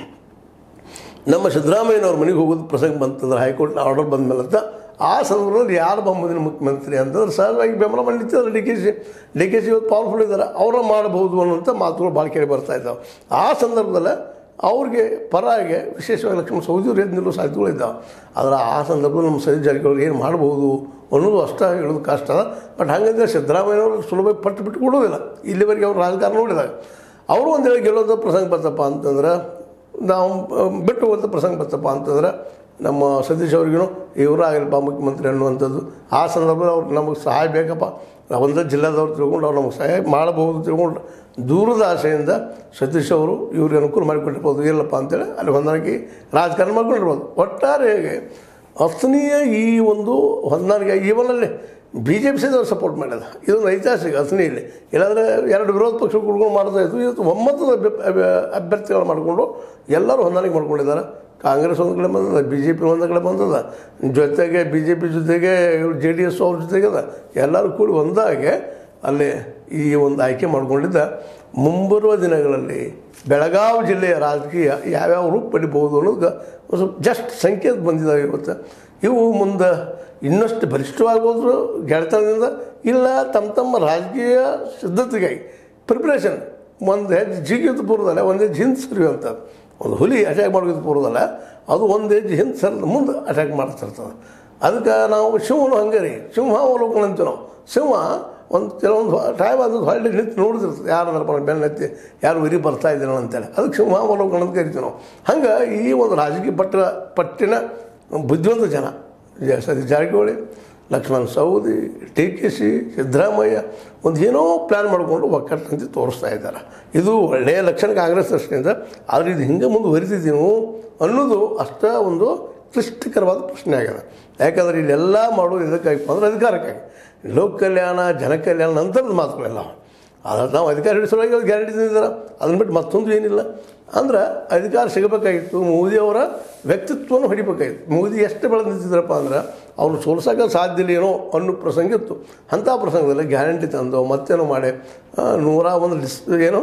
ನಮ್ಮ ಸಿದ್ದರಾಮಯ್ಯನವ್ರ ಮನೆಗೆ ಹೋಗೋದು ಪ್ರಸಂಗ ಬಂತಂದ್ರೆ ಹೈಕೋರ್ಟ್ನ ಆರ್ಡರ್ ಬಂದ ಮೇಲೆ ಅಂತ ಆ ಸಂದರ್ಭದಲ್ಲಿ ಯಾರು ಬಂಬುದಿನ ಮುಖ್ಯಮಂತ್ರಿ ಅಂತಂದ್ರೆ ಸಹಜವಾಗಿ ಬೆಂಬಲ ಮಾಡಿದ್ದಾರೆ D K C D K C ಇವತ್ತು ಪವರ್ಫುಲ್ ಇದ್ದಾರೆ ಅವರ ಮಾಡಬಹುದು ಅನ್ನೋಂಥ ಮಾತುಗಳು ಭಾಳ ಕೇಳಿ ಬರ್ತಾ ಇದ್ದಾವೆ ಆ ಸಂದರ್ಭದಲ್ಲಿ ಅವ್ರಿಗೆ ಪರಾಗೆ ವಿಶೇಷವಾಗಿ ಲಕ್ಷ್ಮಣ ಸೌದಿಯವ್ರು ಎದ್ದು ನಿಲ್ಲೋ ಸಾಧ್ಯತೆಗಳು ಇದ್ದಾವೆ ಆದರೆ ಆ ಸಂದರ್ಭದಲ್ಲಿ ನಮ್ಮ ಸರಿ ಜಾರಕಿಹೊಳಿ ಏನು ಮಾಡ್ಬೋದು ಅನ್ನೋದು ಅಷ್ಟೇ ಹೇಳೋದು ಕಷ್ಟ ಅದ ಬಟ್ ಹಾಗಂದ್ರೆ ಸಿದ್ದರಾಮಯ್ಯನವರು ಸುಲಭವಾಗಿ ಪಟ್ಟು ಬಿಟ್ಟು ಕೊಡೋದಿಲ್ಲ ಇಲ್ಲಿವರೆಗೆ ಅವ್ರು ರಾಜಕಾರಣ ನೋಡಿದಾಗ ಅವರು ಒಂದು ಹೇಳಿ ಗೆಲ್ಲೋದು ಪ್ರಸಂಗ ಬರ್ತಪ್ಪ ಅಂತಂದ್ರೆ ನಾವು ಬಿಟ್ಟು ಹೋಗುವಂಥ ಪ್ರಸಂಗ ಬರ್ತಪ್ಪ ಅಂತಂದ್ರೆ ನಮ್ಮ ಸತೀಶ್ ಅವ್ರಿಗೂ ಇವರು ಆಗಿಲ್ಲಪ್ಪ ಮುಖ್ಯಮಂತ್ರಿ ಅನ್ನುವಂಥದ್ದು ಆ ಸಂದರ್ಭದಲ್ಲಿ ಅವ್ರು ನಮಗೆ ಸಹಾಯ ಬೇಕಪ್ಪ ನಾವು ಒಂದೇ ಜಿಲ್ಲಾದವ್ರು ತಿಳ್ಕೊಂಡು ಅವ್ರು ನಮಗೆ ಸಹಾಯ ಮಾಡಬಹುದು ತಿಳ್ಕೊಂಡು ದೂರದ ಆಸೆಯಿಂದ ಸತೀಶ್ ಅವರು ಇವ್ರಿಗೆ ಅನುಕೂಲ ಮಾಡಿಕೊಟ್ಟಿರ್ಬೋದು ಇಲ್ಲಪ್ಪ ಅಂತೇಳಿ ಅಲ್ಲಿ ಹೊಂದಾಣಿಕೆ ರಾಜಕಾರಣ ಮಾಡ್ಕೊಂಡಿರ್ಬೋದು ಒಟ್ಟಾರೆಯಾಗಿ ಅಥನೀಯ ಈ ಒಂದು ಹೊಂದಾಣಿಕೆ ಇವನಲ್ಲಿ ಬಿ ಜೆ ಪಿ ಸಹಿತ ಸಪೋರ್ಟ್ ಮಾಡ್ಯದ ಇದೊಂದು ಐತಿಹಾಸಿಕ ಅಥಣಿಯಲ್ಲಿ ಇಲ್ಲಾಂದರೆ ಎರಡು ವಿರೋಧ ಪಕ್ಷ ಕುಡ್ಕೊಂಡು ಮಾಡ್ತಾ ಇತ್ತು ಇವತ್ತು ಒಮ್ಮತದ ಅಭ್ಯ- ಅಭ್ಯ- ಅಭ್ಯರ್ಥಿಗಳು ಮಾಡಿಕೊಂಡು ಎಲ್ಲರೂ ಹೊಂದಾಣಿಕೆ ಮಾಡ್ಕೊಂಡಿದ್ದಾರೆ ಕಾಂಗ್ರೆಸ್ ಒಂದು ಕಡೆ ಬಂದದ ಬಿ ಜೆ ಪಿ ಒಂದು ಕಡೆ ಬಂದದ ಜೊತೆಗೆ ಬಿ ಜೆ ಪಿ ಜೊತೆಗೆ ಜೆ ಡಿ ಎಸ್ ಅವ್ರ ಜೊತೆಗೆ ಅದ ಎಲ್ಲರೂ ಕೂಡಿ ಒಂದಾಗೆ ಅಲ್ಲಿ ಈ ಒಂದು ಆಯ್ಕೆ ಮಾಡಿಕೊಂಡಿದ್ದ ಮುಂಬರುವ ದಿನಗಳಲ್ಲಿ ಬೆಳಗಾವಿ ಜಿಲ್ಲೆಯ ರಾಜಕೀಯ ಯಾವ್ಯಾವ ರೂಪ ಪಡಿಬಹುದು ಅನ್ನೋದು ಒಂದು ಸ್ವಲ್ಪ ಜಸ್ಟ್ ಸಂಕೇತ ಬಂದಿದ್ದಾವೆ ಇವತ್ತು ಇವು ಮುಂದೆ ಇನ್ನಷ್ಟು ಬಲಿಷ್ಠವಾಗ್ಬೋದು ಗೆಳೆತನದಿಂದ ಇಲ್ಲ ತಮ್ಮ ತಮ್ಮ ರಾಜಕೀಯ ಸಿದ್ಧತೆಗಾಗಿ ಪ್ರಿಪ್ರೇಷನ್ ಒಂದು ಹೆಜ್ಜೆ ಜಿಗಿಯೋದು ಪೂರ್ವದಲ್ಲ ಒಂದು ಹೆಜ್ಜೆ ಹಿಂದೆ ಸರಿಯುವಂಥ ಒಂದು ಹುಲಿ ಅಟ್ಯಾಕ್ ಮಾಡೋದು ಪೂರ್ವದಲ್ಲ ಅದು ಒಂದು ಹೆಜ್ಜೆ ಹಿಂದೆ ಸರಿದ ಮುಂದೆ ಅಟ್ಯಾಕ್ ಮಾಡ್ತಿರ್ತದೆ ಅದಕ್ಕೆ ನಾವು ಸಿಂಹನು ಹಂಗೆ ರೀ ಸಿಂಹ ಅವಲೋಕನ ಅಂತೀವಿ ನಾವು ಸಿಂಹ ಒಂದು ಕೆಲವೊಂದು ಟೈಮ್ ಅದು ಹೊಳ್ಳಿ ನಿಂತು ನೋಡಿದಿರ್ತದೆ ಯಾರು ಅದರ ಬೆನ್ನ ಎತ್ತಿ ಯಾರು ಉರಿ ಬರ್ತಾ ಇದ್ದೀನೋ ಅಂತೇಳಿ ಅದಕ್ಕೆ ಸಿಂಹ ಅವಲೋಕನ ಅಂತ ಕರಿತೀವಿ ನಾವು ಹಂಗೆ ಈ ಒಂದು ರಾಜಕೀಯ ಪಟ್ಟ ಪಟ್ಟಿನ ಬುದ್ಧಿವಂತ ಜನ ಜ- Satish Jarkiholi Laxman Savadi T K C Siddaramaiah ಒಂದು ಏನೋ ಪ್ಲ್ಯಾನ್ ಮಾಡಿಕೊಂಡು ಒಕ್ಕಟ್ಟಂತೆ ತೋರಿಸ್ತಾ ಇದ್ದಾರೆ ಇದು ಒಳ್ಳೆಯ ಲಕ್ಷಣ ಕಾಂಗ್ರೆಸ್ ದೃಷ್ಟಿಯಿಂದ ಆದರೆ ಇದು ಹಿಂಗೆ ಮುಂದುವರಿತಿದ್ದೀವಿ ಅನ್ನೋದು ಅಷ್ಟ ಒಂದು ಕ್ಲಿಷ್ಟಕರವಾದ ಪ್ರಶ್ನೆ ಆಗ್ಯದ ಯಾಕಂದ್ರೆ ಇಲ್ಲೆಲ್ಲ ಮಾಡೋದು ಇದಕ್ಕಾಗಿಪ್ಪ ಅಂದ್ರೆ ಅಧಿಕಾರಕ್ಕಾಗಿ ಲೋಕ ಕಲ್ಯಾಣ ಜನ ಕಲ್ಯಾಣ ನಂತರದ ಮಾತುಗಳೆಲ್ಲ ಆದರೆ ನಾವು ಅಧಿಕಾರ ಹಿಡಿಸೋವಾಗಿ ಅದು ಗ್ಯಾರಂಟಿ ತಂದಿದ್ದಾರೆ ಅದನ್ನ ಬಿಟ್ಟು ಮತ್ತೊಂದು ಏನಿಲ್ಲ ಅಂದ್ರೆ ಅಧಿಕಾರ ಸಿಗಬೇಕಾಗಿತ್ತು ಮೋದಿಯವರ ವ್ಯಕ್ತಿತ್ವವನ್ನು ಹೊಡಿಬೇಕಾಗಿತ್ತು ಮೋದಿ ಎಷ್ಟು ಬೆಳೆದು ನಿಂತಿದ್ರಪ್ಪ ಅಂದ್ರೆ ಅವ್ರು ಸೋಲ್ಸೋಕೆ ಸಾಧ್ಯ ಇಲ್ಲ ಏನೋ ಅನ್ನೋ ಪ್ರಸಂಗ ಇತ್ತು ಅಂಥ ಪ್ರಸಂಗದಲ್ಲಿ ಗ್ಯಾರಂಟಿ ತಂದು ಮತ್ತೇನೋ ಮಾಡಿ ಆ, ನೂರ ಒಂದು ಲಿಸ್ ಏನೋ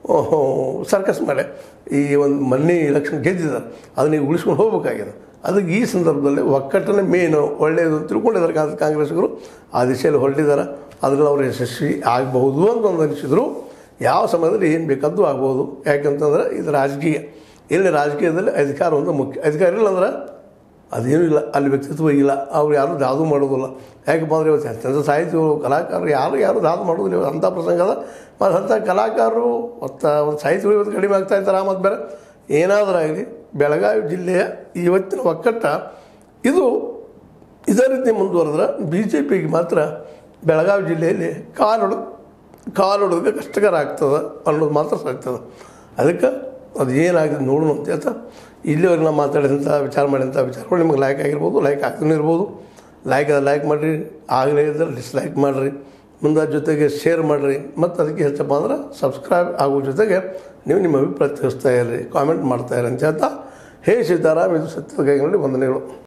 ಸರ್ಕಸ್ ಮಾಡಿ ಈ ಒಂದು ಮನ್ನಿ ಎಲೆಕ್ಷನ್ ಗೆದ್ದಿದ್ದಾರೆ ಅದನ್ನ ಈಗ ಉಳಿಸ್ಕೊಂಡು ಹೋಗ್ಬೇಕಾಗಿದೆ ಅದಕ್ಕೆ ಈ ಸಂದರ್ಭದಲ್ಲಿ ಒಕ್ಕಟ್ಟನೆ ಮೇನು ಒಳ್ಳೆಯದು ಅಂತ ತಿಳ್ಕೊಂಡಿದ್ದಾರೆ ಕಾಂಗ್ರೆಸ್ ಕಾಂಗ್ರೆಸ್ಸಿಗರು ಆ ದಿಶೆಯಲ್ಲಿ ಹೊರಟಿದ್ದಾರೆ ಅದರಲ್ಲಿ ಅವರು ಯಶಸ್ವಿ ಆಗಬಹುದು ಅಂತ ಒಂದು ಅನಿಸಿದ್ರು ಯಾವ ಸಮಯದಲ್ಲಿ ಏನು ಬೇಕಾದ್ದು ಆಗ್ಬೋದು ಯಾಕಂತಂದ್ರೆ ಇದು ರಾಜಕೀಯ ಇಲ್ಲಿ ರಾಜಕೀಯದಲ್ಲಿ ಅಧಿಕಾರ ಒಂದು ಮುಖ್ಯ ಅಧಿಕಾರ ಇಲ್ಲ ಅಂದ್ರೆ ಅದೇನೂ ಇಲ್ಲ ಅಲ್ಲಿ ವ್ಯಕ್ತಿತ್ವ ಇಲ್ಲ ಅವ್ರು ಯಾರು ದಾದು ಮಾಡೋದಿಲ್ಲ ಯಾಕಪ್ಪ ಅಂದರೆ ಇವತ್ತು ಅತ್ಯಂತ ಸಾಹಿತ್ಯಗಳು ಕಲಾಕಾರರು ಯಾರು ಯಾರು ದಾದು ಮಾಡೋದಿಲ್ಲ ಇವತ್ತು ಅಂಥ ಪ್ರಸಂಗ ಅದ ಮತ್ತು ಅಂಥ ಕಲಾಕಾರರು ಮತ್ತು ಒಂದು ಸಾಹಿತ್ಯಗಳು ಇವತ್ತು ಕಡಿಮೆ ಆಗ್ತಾ ಇದ್ದಾರೆ ಆ ಮತ್ತು ಬೇರೆ ಏನಾದರೂ ಆಗಲಿ ಬೆಳಗಾವಿ ಜಿಲ್ಲೆಯ ಇವತ್ತಿನ ಒಕ್ಕಟ್ಟ ಇದು ಇದೇ ರೀತಿ ಮುಂದುವರೆದ್ರೆ ಬಿ ಜೆ ಪಿಗೆ ಮಾತ್ರ ಬೆಳಗಾವಿ ಜಿಲ್ಲೆಯಲ್ಲಿ ಕಾಲೊಡ ಕಾಲೊಡೋದಕ್ಕೆ ಕಷ್ಟಕರ ಆಗ್ತದೆ ಅನ್ನೋದು ಮಾತ್ರ ಸಾಗ್ತದೆ ಅದಕ್ಕೆ ಅದು ಏನಾಗಿದೆ ನೋಡೋಣ ಅಂತ ಹೇಳ್ತಾ ಇಲ್ಲಿವರೆಗೆ ನಾವು ಮಾತಾಡಿದಂಥ ವಿಚಾರ ಮಾಡಿದಂಥ ವಿಚಾರಗಳು ನಿಮಗೆ ಲೈಕ್ ಆಗಿರ್ಬೋದು ಲೈಕ್ ಆಗ್ತಾನೆ ಇರ್ಬೋದು ಲೈಕ್ ಅದ ಲೈಕ್ ಮಾಡಿರಿ ಆಗಲೇ ಇದ್ದರೆ ಡಿಸ್ಲೈಕ್ ಮಾಡಿರಿ ಮುಂದೆ ಅದ್ರ ಜೊತೆಗೆ ಶೇರ್ ಮಾಡಿರಿ ಮತ್ತು ಅದಕ್ಕೆ ಹೆಚ್ಚಪ್ಪ ಅಂದ್ರೆ ಸಬ್ಸ್ಕ್ರೈಬ್ ಆಗೋ ಜೊತೆಗೆ ನೀವು ನಿಮ್ಮ ಅಭಿಪ್ರಾಯ ತಿಳಿಸ್ತಾ ಇರ್ರಿ ಕಾಮೆಂಟ್ ಮಾಡ್ತಾ ಇರಿ ಅಂತ ಹೇಳ್ತಾ ಹೇ ಸೀತಾರಾಮ್ ಇದು ಸತ್ಯದ ಕೈಗಳಲ್ಲಿ ವಂದನೆಗಳು